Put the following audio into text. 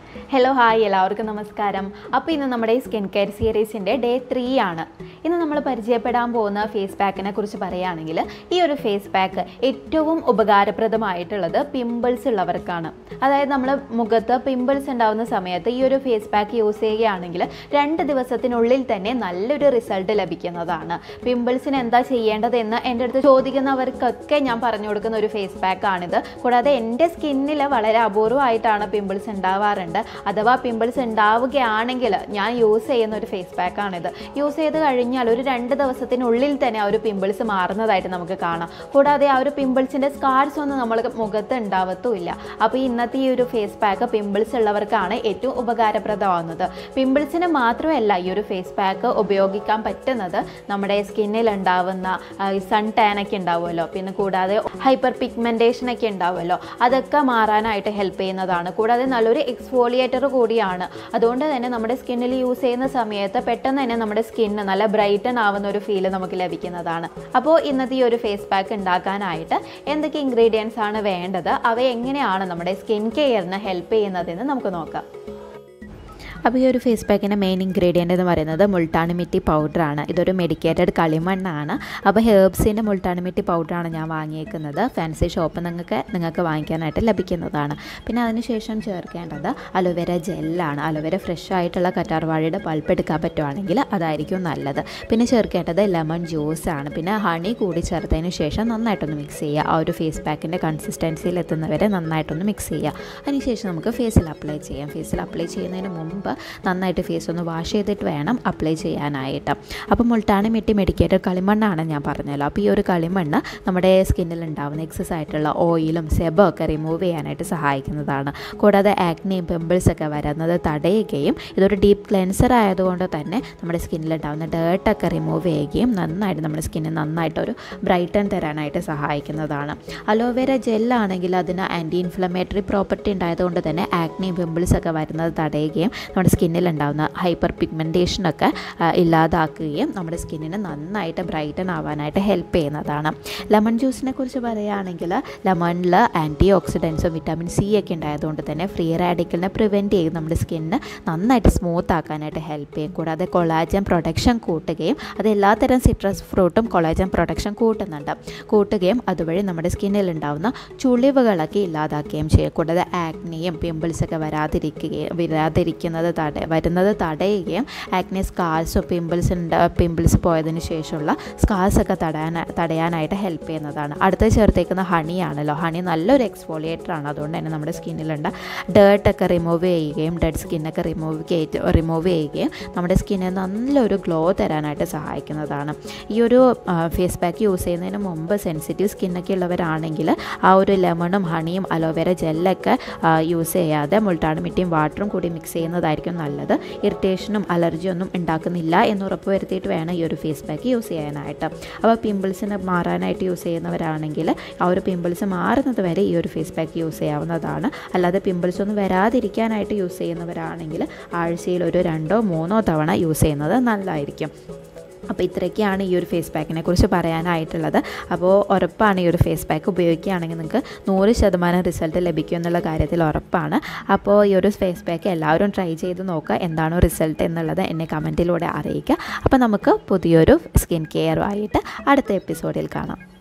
hello hi എല്ലാവർക്കും നമസ്കാരം അപ്പോൾ ഇന്ന് നമ്മുടെ ഈ സ്കിൻ കെയർ സീരീസിൻ്റെ ഡേ ത്രീ ആണ് ഇന്ന് നമ്മൾ പരിചയപ്പെടാൻ പോകുന്ന ഫേസ് പാക്കിനെ കുറിച്ച് പറയുകയാണെങ്കിൽ ഈ ഒരു ഫേസ് പാക്ക് ഏറ്റവും ഉപകാരപ്രദമായിട്ടുള്ളത് പിമ്പിൾസ് ഉള്ളവർക്കാണ് അതായത് നമ്മൾ മുഖത്ത് പിമ്പിൾസ് ഉണ്ടാകുന്ന സമയത്ത് ഈ ഒരു ഫേസ് പാക്ക് യൂസ് ചെയ്യുകയാണെങ്കിൽ രണ്ട് ദിവസത്തിനുള്ളിൽ തന്നെ നല്ലൊരു റിസൾട്ട് ലഭിക്കുന്നതാണ് പിമ്പിൾസിന് എന്താ ചെയ്യേണ്ടതെന്ന് എൻ്റെ അടുത്ത് ചോദിക്കുന്നവർക്കൊക്കെ ഞാൻ പറഞ്ഞു കൊടുക്കുന്ന ഒരു ഫേസ് പാക്കാണിത് കൂടാതെ എൻ്റെ സ്കിന്നിൽ വളരെ അപൂർവമായിട്ടാണ് പിമ്പിൾസ് ഉണ്ടാവാറുണ്ട് അഥവാ പിമ്പിൾസ് ഉണ്ടാവുകയാണെങ്കിൽ ഞാൻ യൂസ് ചെയ്യുന്ന ഒരു ഫേസ് പാക്കാണിത് യൂസ് ചെയ്ത് കഴിഞ്ഞാൽ ഒരു രണ്ട് ദിവസത്തിനുള്ളിൽ തന്നെ ആ ഒരു പിമ്പിൾസ് മാറുന്നതായിട്ട് നമുക്ക് കാണാം കൂടാതെ ആ ഒരു പിമ്പിൾസിൻ്റെ സ്കാർസ് ഒന്നും നമ്മൾ മുഖത്ത് ഉണ്ടാവത്തുമില്ല അപ്പോൾ ഈ ഇന്നത്തെ ഈ ഒരു ഫേസ് പാക്ക് പിമ്പിൾസ് ഉള്ളവർക്കാണ് ഏറ്റവും ഉപകാരപ്രദമാവുന്നത് പിമ്പിൾസിന് മാത്രമല്ല ഈ ഒരു ഫേസ് പാക്ക് ഉപയോഗിക്കാൻ പറ്റുന്നത് നമ്മുടെ സ്കിന്നിൽ ഉണ്ടാവുന്ന സൺ ടാനൊക്കെ ഉണ്ടാവുമല്ലോ പിന്നെ കൂടാതെ ഹൈപ്പർ പിഗ്മെൻറ്റേഷൻ ഒക്കെ ഉണ്ടാവുമല്ലോ അതൊക്കെ മാറാനായിട്ട് ഹെൽപ്പ് ചെയ്യുന്നതാണ് കൂടാതെ നല്ലൊരു എക്സ്ഫോളിയേറ്റർ കൂടിയാണ് അതുകൊണ്ട് തന്നെ നമ്മുടെ സ്കിന്നിൽ യൂസ് ചെയ്യുന്ന സമയത്ത് പെട്ടെന്ന് തന്നെ നമ്മുടെ സ്കിന്ന് നല്ല ബ്രൈറ്റൺ ആവുന്ന ഒരു ഫീല് നമുക്ക് ലഭിക്കുന്നതാണ് അപ്പോൾ ഇന്നത്തെ ഈ ഒരു ഫേസ് പാക്ക് ഉണ്ടാക്കാനായിട്ട് എന്തൊക്കെ ഇൻഗ്രീഡിയൻസ് ആണ് വേണ്ടത് അവ എങ്ങനെയാണ് നമ്മുടെ സ്കിൻ കെയറിന് ഹെൽപ്പ് ചെയ്യുന്നതെന്ന് നമുക്ക് നോക്കാം അപ്പോൾ ഈ ഒരു ഫേസ് പാക്കിൻ്റെ മെയിൻ ഇൻഗ്രീഡിയൻ്റ് എന്ന് പറയുന്നത് മുൾട്ടാണി മിറ്റി പൗഡറാണ് ഇതൊരു മെഡിക്കേറ്റഡ് കളിമണ്ണാണ് അപ്പോൾ ഹേർബ്സിൻ്റെ മുൾട്ടാണി മിറ്റി പൗഡറാണ് ഞാൻ വാങ്ങിയേക്കുന്നത് ഫാൻസി ഷോപ്പ് നിങ്ങൾക്ക് നിങ്ങൾക്ക് വാങ്ങിക്കാനായിട്ട് ലഭിക്കുന്നതാണ് പിന്നെ അതിനുശേഷം ചേർക്കേണ്ടത് അലോവേര ജെല്ലാണ് അലോവേര ഫ്രഷ് ആയിട്ടുള്ള കറ്റാർവാഴയുടെ പൾപ്പ് എടുക്കാൻ പറ്റുവാണെങ്കിൽ അതായിരിക്കും നല്ലത് പിന്നെ ചേർക്കേണ്ടത് ലെമൺ ജ്യൂസാണ് പിന്നെ ഹണി കൂടി ചേർത്തതിന് ശേഷം നന്നായിട്ടൊന്ന് മിക്സ് ചെയ്യുക ആ ഒരു ഫേസ് പാക്കിൻ്റെ കൺസിസ്റ്റൻസിയിൽ എത്തുന്നവരെ നന്നായിട്ടൊന്ന് മിക്സ് ചെയ്യുക അതിനുശേഷം നമുക്ക് ഫേസിൽ അപ്ലൈ ചെയ്യാം ഫേസിൽ അപ്ലൈ ചെയ്യുന്നതിന് മുമ്പ് നന്നായിട്ട് ഫേസ് ഒന്ന് വാഷ് ചെയ്തിട്ട് വേണം അപ്ലൈ ചെയ്യാനായിട്ട് അപ്പോൾ മുൾട്ടാണി മിട്ടി മെഡിക്കേറ്റഡ് കളിമണ്ണാണ് ഞാൻ പറഞ്ഞല്ലോ അപ്പോൾ ഈ ഒരു കളിമണ്ണ് നമ്മുടെ സ്കിന്നിൽ ഉണ്ടാകുന്ന എക്സസ് ആയിട്ടുള്ള ഓയിലും സെബും ഒക്കെ റിമൂവ് ചെയ്യാനായിട്ട് സഹായിക്കുന്നതാണ് കൂടാതെ ആക്നെയും പിമ്പിൾസ് ഒക്കെ വരുന്നത് തടയുകയും ഇതൊരു ഡീപ്പ് ക്ലെൻസർ ആയതുകൊണ്ട് തന്നെ നമ്മുടെ സ്കിന്നിലുണ്ടാകുന്ന ഡേർട്ടൊക്കെ റിമൂവ് ചെയ്യുകയും നന്നായിട്ട് നമ്മുടെ സ്കിന്നിന് നന്നായിട്ടൊരു ബ്രൈറ്റൺ തരാനായിട്ട് സഹായിക്കുന്നതാണ് അലോവേര ജെല്ലാണെങ്കിൽ അതിന് ആൻറ്റി ഇൻഫ്ലമേറ്ററി പ്രോപ്പർട്ടി ഉണ്ടായതുകൊണ്ട് തന്നെ ആക്നെയും പിമ്പിൾസ് ഒക്കെ വരുന്നത് തടയുകയും നമ്മുടെ സ്കിന്നിൽ ഉണ്ടാകുന്ന ഹൈപ്പർ പിഗ്മെൻറ്റേഷനൊക്കെ ഇല്ലാതാക്കുകയും നമ്മുടെ സ്കിന്നിന് നന്നായിട്ട് ബ്രൈറ്റൺ ആവാനായിട്ട് ഹെൽപ്പ് ചെയ്യുന്നതാണ് ലെമൺ ജ്യൂസിനെ കുറിച്ച് പറയുകയാണെങ്കിൽ ലെമണിൽ ആൻറ്റി ഓക്സിഡൻസും വിറ്റാമിൻ സി ഒക്കെ ഉണ്ടായതുകൊണ്ട് തന്നെ ഫ്രീ റാഡിക്കലിനെ പ്രിവെൻറ്റ് ചെയ്ത് നമ്മുടെ സ്കിന്നിന് നന്നായിട്ട് സ്മൂത്ത് ആക്കാനായിട്ട് ഹെൽപ്പ് ചെയ്യും കൂടാതെ കൊളാജൻ പ്രൊഡക്ഷൻ കൂട്ടുകയും അത് എല്ലാത്തരം സിട്രസ് ഫ്രൂട്ടും കൊളാജൻ പ്രൊഡക്ഷൻ കൂട്ടുന്നുണ്ട് കൂട്ടുകയും അതുവഴി നമ്മുടെ സ്കിന്നിൽ ഉണ്ടാകുന്ന ചുളിവുകളൊക്കെ ഇല്ലാതാക്കുകയും ചെയ്യും കൂടാതെ ആക്നിയും പിമ്പിൾസൊക്കെ വരാതിരിക്കുകയും വരാതിരിക്കുന്നത് തട വരുന്നത് തടയുകയും ആക്നെ സ്കാർസും പിമ്പിൾസ് ഉണ്ട് പിമ്പിൾസ് പോയതിന് ശേഷമുള്ള സ്കാർസൊക്കെ തടയാൻ തടയാനായിട്ട് ഹെൽപ്പ് ചെയ്യുന്നതാണ് അടുത്ത് ചേർത്തേക്കുന്ന ഹണിയാണല്ലോ ഹണി നല്ലൊരു എക്സ്ഫോളിയേറ്റർ ആണ് അതുകൊണ്ട് തന്നെ നമ്മുടെ സ്കിന്നിലുണ്ട് ഡേർട്ടൊക്കെ റിമൂവ് ചെയ്യുകയും ഡെഡ് സ്കിന്നൊക്കെ റിമൂവ് റിമൂവ് ചെയ്യുകയും നമ്മുടെ സ്കിന്നിന് നല്ലൊരു ഗ്ലോ തരാനായിട്ട് സഹായിക്കുന്നതാണ് ഈ ഒരു ഫേസ് പാക്ക് യൂസ് ചെയ്യുന്നതിന് മുമ്പ് സെൻസിറ്റീവ് സ്കിന്നൊക്കെ ഉള്ളവരാണെങ്കിൽ ആ ഒരു ലെമണും ഹണിയും അലോവേര ജെല്ലൊക്കെ യൂസ് ചെയ്യാതെ മുൾട്ടാണ് മിറ്റിയും വാട്ടറും കൂടി മിക്സ് ചെയ്യുന്നതായിരിക്കും നല്ലത് ഇറിറ്റേഷനും അലർജിയും ഒന്നും ഉണ്ടാക്കുന്നില്ല എന്ന് ഉറപ്പ് വരുത്തിയിട്ട് വേണം ഈ ഒരു ഫേസ് പാക്ക് യൂസ് ചെയ്യാനായിട്ട് അപ്പോൾ പിമ്പിൾസിന് മാറാനായിട്ട് യൂസ് ചെയ്യുന്നവരാണെങ്കിൽ ആ ഒരു പിമ്പിൾസ് മാറുന്നത് വരെ ഈ ഒരു ഫേസ് പാക്ക് യൂസ് ചെയ്യാവുന്നതാണ് അല്ലാതെ പിമ്പിൾസ് ഒന്നും വരാതിരിക്കാനായിട്ട് യൂസ് ചെയ്യുന്നവരാണെങ്കിൽ ആഴ്ചയിൽ ഒരു രണ്ടോ മൂന്നോ തവണ യൂസ് ചെയ്യുന്നത് നല്ലതായിരിക്കും അപ്പോൾ ഇത്രയൊക്കെയാണ് ഈ ഒരു ഫേസ് പാക്കിനെ കുറിച്ച് പറയാനായിട്ടുള്ളത് അപ്പോൾ ഉറപ്പാണ് ഈ ഒരു ഫേസ് പാക്ക് ഉപയോഗിക്കുകയാണെങ്കിൽ നിങ്ങൾക്ക് നൂറ് ശതമാനം റിസൾട്ട് ലഭിക്കും എന്നുള്ള കാര്യത്തിൽ ഉറപ്പാണ് അപ്പോൾ ഈ ഒരു ഫേസ് പാക്ക് എല്ലാവരും ട്രൈ ചെയ്ത് നോക്കുക എന്താണോ റിസൾട്ട് എന്നുള്ളത് എന്നെ കമൻറ്റിലൂടെ അറിയിക്കുക അപ്പോൾ നമുക്ക് പുതിയൊരു സ്കിൻ കെയറുമായിട്ട് അടുത്ത എപ്പിസോഡിൽ കാണാം